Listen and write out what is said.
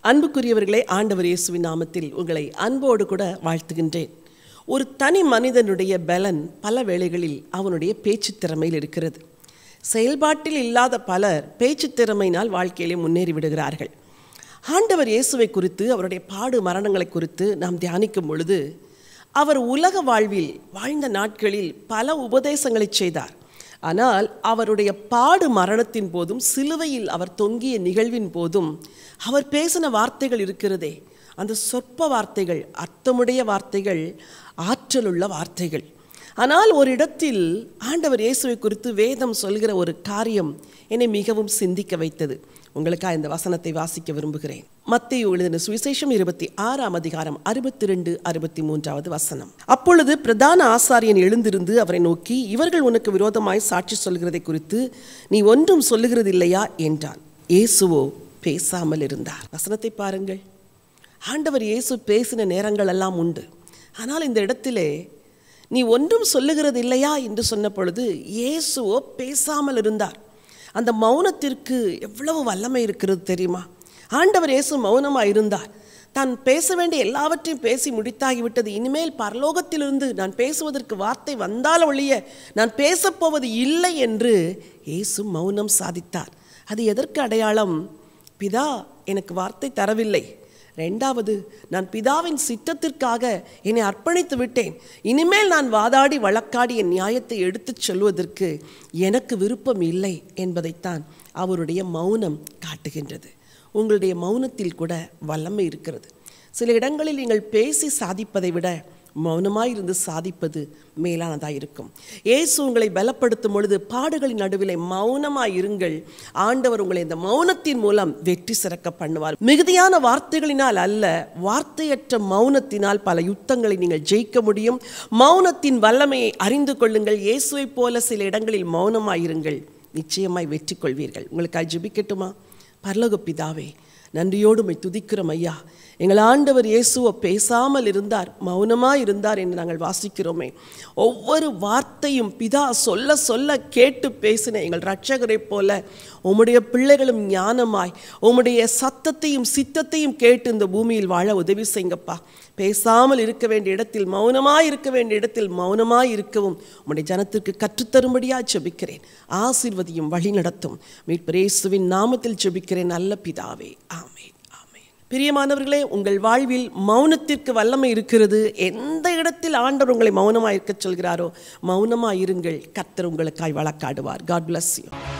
அன்புக்குரியவர்களே ஆண்டவர் இயேசுவின் நாமத்தில் உங்களை அன்போடு கூட வாழ்த்துகின்றேன் ஒரு தனி மனிதனுடைய பலன் பல வேளைகளில் அவனுடைய பேச்சு திறமையில் இருக்கிறது செயல்பாட்டில் இல்லாத பலர் பேச்சு திறமையினால் வாழ்க்கையிலே முன்னேறி விடுகிறார்கள் ஆண்டவர் இயேசுவை குறித்து அவருடைய பாடு மரணங்களை குறித்து நாம் தியானிக்கும் பொழுது அவர் உலக வாழ்வில் வாழ்ந்த நாட்களில் பல உபதேசங்களை செய்தார் ஆனால் அவருடைய பாடு மரணத்தின் போதும் சிலுவையில் அவர் தொங்கிய நிகழ்வின் போதும் அவர் பேசின வார்த்தைகள் இருக்கிறதே அந்த சொற்ப வார்த்தைகள் அர்த்தமுடைய வார்த்தைகள் ஆற்றலுள்ள வார்த்தைகள் ஆனால் ஒரு இடத்தில் ஆண்டவர் இயேசுவை குறித்து வேதம் சொல்கிற ஒரு காரியம் என்னை மிகவும் சிந்திக்க வைத்தது உங்களுக்காக இந்த வசனத்தை வாசிக்க விரும்புகிறேன் மத்திய எழுதின சுவிசேஷம் இருபத்தி ஆறாம் அதிகாரம் அறுபத்தி ரெண்டு அறுபத்தி மூன்றாவது வசனம் அப்பொழுது பிரதான ஆசாரியன் எழுந்திருந்து அவரை நோக்கி இவர்கள் உனக்கு விரோதமாய் சாட்சி சொல்கிறதை குறித்து நீ ஒன்றும் சொல்லுகிறது இல்லையா என்றான் இயேசுவோ பேசாமல் இருந்தார் வசனத்தை பாருங்கள் ஆண்டவர் இயேசு பேசின நேரங்கள் எல்லாம் உண்டு ஆனால் இந்த இடத்திலே நீ ஒன்றும் சொல்லுகிறது இல்லையா என்று சொன்ன பொழுது இயேசுவோ பேசாமல் இருந்தார் அந்த மௌனத்திற்கு எவ்வளவு வல்லமை இருக்கிறது தெரியுமா ஆண்டவர் இயேசு மௌனமாக இருந்தார் தான் பேச வேண்டிய எல்லாவற்றையும் பேசி முடித்தாகிவிட்டது இனிமேல் பரலோகத்திலிருந்து நான் பேசுவதற்கு வார்த்தை வந்தால் ஒழிய நான் பேசப்போவது இல்லை என்று இயேசு மௌனம் சாதித்தார் அது எதற்கு அடையாளம் பிதா எனக்கு வார்த்தை தரவில்லை ரெண்டாவது நான் பிதாவின் சித்தத்திற்காக என்னை அர்ப்பணித்து விட்டேன் இனிமேல் நான் வாதாடி வழக்காடி என் நியாயத்தை எடுத்துச் சொல்வதற்கு எனக்கு விருப்பம் இல்லை என்பதைத்தான் அவருடைய மௌனம் காட்டுகின்றது உங்களுடைய மௌனத்தில் கூட வல்லமை இருக்கிறது சில இடங்களில் நீங்கள் பேசி சாதிப்பதை விட மௌனமாய் இருந்து சாதிப்பது மேலானதாக இருக்கும் இயேசு உங்களை பலப்படுத்தும் பொழுது பாடுகளின் நடுவிலே மௌனமாய் இருங்கள் ஆண்டவர் உங்களை இந்த மௌனத்தின் மூலம் வெற்றி சிறக்க பண்ணுவார் மிகுதியான வார்த்தைகளினால் அல்ல வார்த்தையற்ற மௌனத்தினால் பல யுத்தங்களை நீங்கள் ஜெயிக்க முடியும் மௌனத்தின் வல்லமையை அறிந்து கொள்ளுங்கள் இயேசுவை போல சில இடங்களில் மௌனமாய் இருங்கள் நிச்சயமாய் வெற்றி கொள்வீர்கள் உங்களுக்காக ஜெபிக்கட்டுமா பரலோக பிதாவே நன்றியோடு மை துதிக்கிறோம் ஐயா எங்கள் ஆண்டவர் இயேசுவை பேசாமல் இருந்தார் மௌனமாக இருந்தார் என்று நாங்கள் வாசிக்கிறோமே ஒவ்வொரு வார்த்தையும் பிதா சொல்ல சொல்ல கேட்டு பேசின எங்கள் ரட்சகரைப் போல உம்முடைய பிள்ளைகளும் ஞானமாய் உம்முடைய சத்தத்தையும் சித்தத்தையும் கேட்டு இந்த பூமியில் வாழ உதவி செய்யுங்கப்பா பேசாமல் இருக்க வேண்டிய இடத்தில் மௌனமாய் இருக்க வேண்டிய இடத்தில் மௌனமாய் இருக்கவும் உம்முடைய ஜனத்திற்கு கற்றுத்தரும்படியாக ஜெபிக்கிறேன் ஆசிர்வதியும் வழி நடத்தும் மீட்பரேசுவின் நாமத்தில் ஜெபிக்கிறேன் நல்ல பிதாவே ஆமேன் ஆமேன் பிரியமானவர்களே உங்கள் வாழ்வில் மௌனத்திற்கு வல்லமை இருக்கிறது எந்த இடத்தில் ஆண்டவர் உங்களை மௌனமாக இருக்க சொல்கிறாரோ மௌனமாக இருங்கள் கர்த்தர் உங்களுக்காய் வழக்காடுவார் காட் bless you